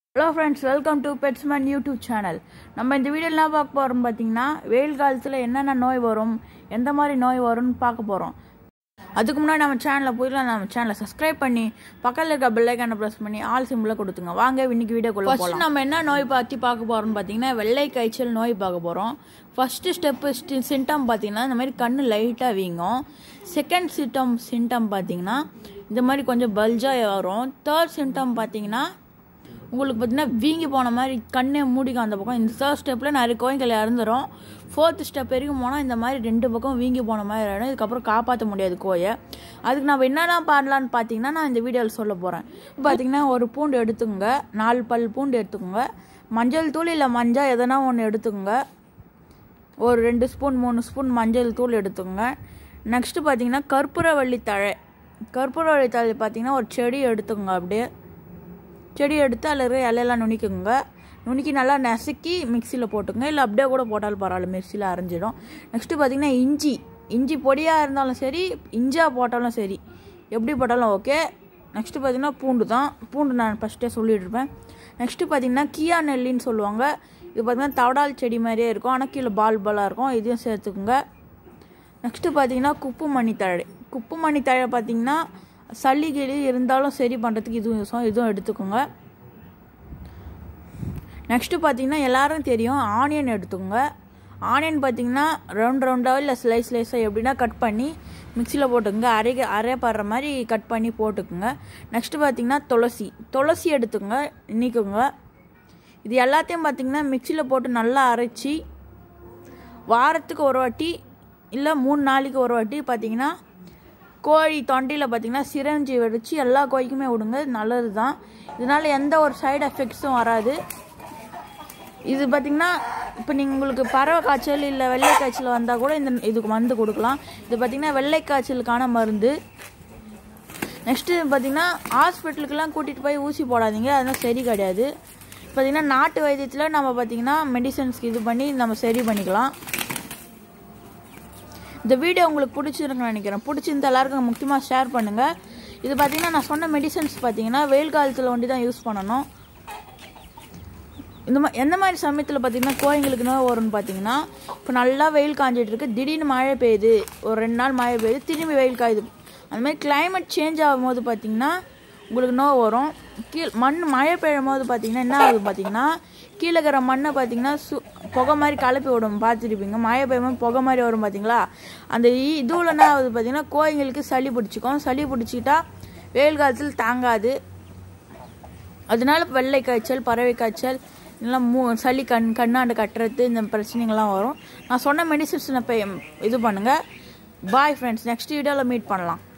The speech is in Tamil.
hello friends welcome to Petsman YouTube channel நம்ம இந்த வீடியோ என்ன பார்க்க போகிறோம் பார்த்தீங்கன்னா வெயில் காலத்தில் என்னென்ன நோய் வரும் எந்த மாதிரி நோய் வரும்னு பார்க்க போகிறோம் அதுக்கு முன்னாடி நம்ம சேனலில் போயிடலாம் நம்ம சேனலை சப்ஸ்கிரைப் பண்ணி பக்கத்தில் இருக்க பெல்லைக்கான ப்ரெஸ் பண்ணி ஆல் சிம்பிளை கொடுத்துங்க வாங்க இன்னைக்கு வீடியோக்குள்ள ஃபர்ஸ்ட் நம்ம என்ன நோய் பற்றி பார்க்க போகிறோம்னு பார்த்தீங்கன்னா வெள்ளை காய்ச்சல் நோய் பார்க்க போகிறோம் ஃபஸ்ட்டு ஸ்டெப்பு சிம்டம் பார்த்தீங்கன்னா இந்த மாதிரி கண்ணு லைட்டாக வீங்கும் செகண்ட் சிம்டம் சிம்டம் பார்த்தீங்கன்னா இந்த மாதிரி கொஞ்சம் பல்ஜாக வரும் தேர்ட் சிம்டம் பார்த்தீங்கன்னா உங்களுக்கு பார்த்தீங்கன்னா வீங்கி போன மாதிரி கண்ணே மூடிக்கும் அந்த பக்கம் இந்த தேர்ட் ஸ்டெப்பில் நிறைய கோயில்கள் இறந்துரும் ஃபோர்த் ஸ்டெப் வரைக்கும் போனால் இந்த மாதிரி ரெண்டு பக்கம் வீங்கி போன மாதிரி ஆகிடும் இதுக்கப்புறம் காப்பாற்ற முடியாது கோயை அதுக்கு நம்ம என்னென்ன பண்ணலான்னு பார்த்தீங்கன்னா நான் இந்த வீடியோவில் சொல்ல போகிறேன் பார்த்தீங்கன்னா ஒரு பூண்டு எடுத்துக்கோங்க நாலு பல் பூண்டு எடுத்துக்கோங்க மஞ்சள் தூள் இல்லை மஞ்சள் எதனா ஒன்று எடுத்துக்கோங்க ஒரு ரெண்டு ஸ்பூன் மூணு ஸ்பூன் மஞ்சள் தூள் எடுத்துக்கோங்க நெக்ஸ்ட்டு பார்த்தீங்கன்னா கற்பூரவள்ளி தழை கற்பூரவள்ளி தழை பார்த்தீங்கன்னா ஒரு செடி எடுத்துக்கோங்க அப்படியே செடி எடுத்து அதில் இருக்கிற இலையெல்லாம் நுணிக்குங்க நுணுக்கி நல்லா நசுக்கி மிக்சியில் போட்டுங்க இல்லை அப்படியே கூட போட்டாலும் பரவாயில்ல மிக்சியில் அரைஞ்சிடும் நெக்ஸ்ட்டு பார்த்தீங்கன்னா இஞ்சி இஞ்சி பொடியாக இருந்தாலும் சரி இஞ்சாக போட்டாலும் சரி எப்படி போட்டாலும் ஓகே நெக்ஸ்ட்டு பார்த்தீங்கன்னா பூண்டு தான் பூண்டு நான் ஃபஸ்ட்டே சொல்லிட்டு இருப்பேன் நெக்ஸ்ட்டு பார்த்தீங்கன்னா கியா நெல்லின்னு சொல்லுவாங்க இது பார்த்தீங்கன்னா தவடால் செடி மாதிரியே இருக்கும் ஆனால் கீழே பால் பாலாக இருக்கும் இதையும் சேர்த்துக்குங்க நெக்ஸ்ட்டு பார்த்தீங்கன்னா குப்பு மணி தழை குப்பு மணி தழை பார்த்தீங்கன்னா சளி கிளி இருந்தாலும் சரி பண்ணுறதுக்கு இதுவும் யூஸ் ஆகும் இதுவும் எடுத்துக்கோங்க நெக்ஸ்ட்டு பார்த்தீங்கன்னா எல்லாரும் தெரியும் ஆனியன் எடுத்துக்கோங்க ஆனியன் பார்த்தீங்கன்னா ரவுண்ட் ரவுண்டாக இல்லை ஸ்லைஸ் ஸ்லைஸாக எப்படின்னா கட் பண்ணி மிக்சியில் போட்டுக்கோங்க அரைக்க அரைப்படுற மாதிரி கட் பண்ணி போட்டுக்குங்க நெக்ஸ்ட்டு பார்த்தீங்கன்னா துளசி துளசி எடுத்துக்கோங்க நீக்குங்க இது எல்லாத்தையும் பார்த்தீங்கன்னா மிக்சியில் போட்டு நல்லா அரைச்சி வாரத்துக்கு ஒரு வாட்டி இல்லை மூணு நாளைக்கு ஒரு வாட்டி பார்த்தீங்கன்னா கோழி தொண்டையில் பார்த்தீங்கன்னா சிரஞ்சி வெடிச்சு எல்லா கோழிக்குமே விடுங்க நல்லது தான் இதனால் எந்த ஒரு சைடு எஃபெக்ட்ஸும் வராது இது பார்த்திங்கன்னா இப்போ நீங்கள் உங்களுக்கு பறவை காய்ச்சல் இல்லை வெள்ளை காய்ச்சல் வந்தால் கூட இந்த இதுக்கு மருந்து கொடுக்கலாம் இது பார்த்திங்கன்னா வெள்ளை காய்ச்சலுக்கான மருந்து நெக்ஸ்ட்டு பார்த்திங்கன்னா ஹாஸ்பிட்டலுக்கெல்லாம் கூட்டிகிட்டு போய் ஊசி போடாதீங்க அதெல்லாம் சரி கிடையாது பார்த்திங்கன்னா நாட்டு வைத்தியத்தில் நம்ம பார்த்திங்கன்னா மெடிசன்ஸ்க்கு இது பண்ணி நம்ம சரி பண்ணிக்கலாம் இந்த வீடியோ உங்களுக்கு பிடிச்சிருக்குன்னு நினைக்கிறேன் பிடிச்சிருந்த எல்லாருக்கும் முக்கியமாக ஷேர் பண்ணுங்கள் இது பார்த்தீங்கன்னா நான் சொன்ன மெடிசன்ஸ் பார்த்தீங்கன்னா வெயில் காலத்தில் ஒண்டி தான் யூஸ் பண்ணணும் இந்த மாதிரி எந்த மாதிரி சமயத்தில் பார்த்தீங்கன்னா கோழிங்களுக்கு நோய் வரும்னு பார்த்தீங்கன்னா இப்போ நல்லா வெயில் காஞ்சிட்டு இருக்கு திடீர்னு மழை பெய்யுது ஒரு ரெண்டு நாள் மழை பெய்யுது திரும்பி வெயில் காயுது அந்த மாதிரி கிளைமேட் சேஞ்ச் ஆகும்போது பார்த்தீங்கன்னா உங்களுக்கு நோய் வரும் கீழ் மண் மழை பெய்யும் போது பார்த்தீங்கன்னா என்ன ஆகுது பார்த்தீங்கன்னா கீழே இருக்கிற மண்ணை பார்த்தீங்கன்னா சு புகை மாதிரி கலப்பி விடும் பார்த்துருப்பீங்க மழை பெய்யும் புகை மாதிரி வரும் பார்த்தீங்களா அந்த இதுவில் என்ன ஆகுது பார்த்தீங்கன்னா கோழிங்களுக்கு சளி பிடிச்சிக்கும் சளி பிடிச்சிக்கிட்டா வெயில் காலத்தில் தாங்காது அதனால வெள்ளை காய்ச்சல் பறவை காய்ச்சல் இதெல்லாம் மூ சளி கண் கண்ணாண்டு கட்டுறது இந்த பிரச்சனைகள்லாம் வரும் நான் சொன்ன மெடிசன்ஸ் இப்போ இது பண்ணுங்கள் பாய் ஃப்ரெண்ட்ஸ் நெக்ஸ்ட் வீடியோவில் மீட் பண்ணலாம்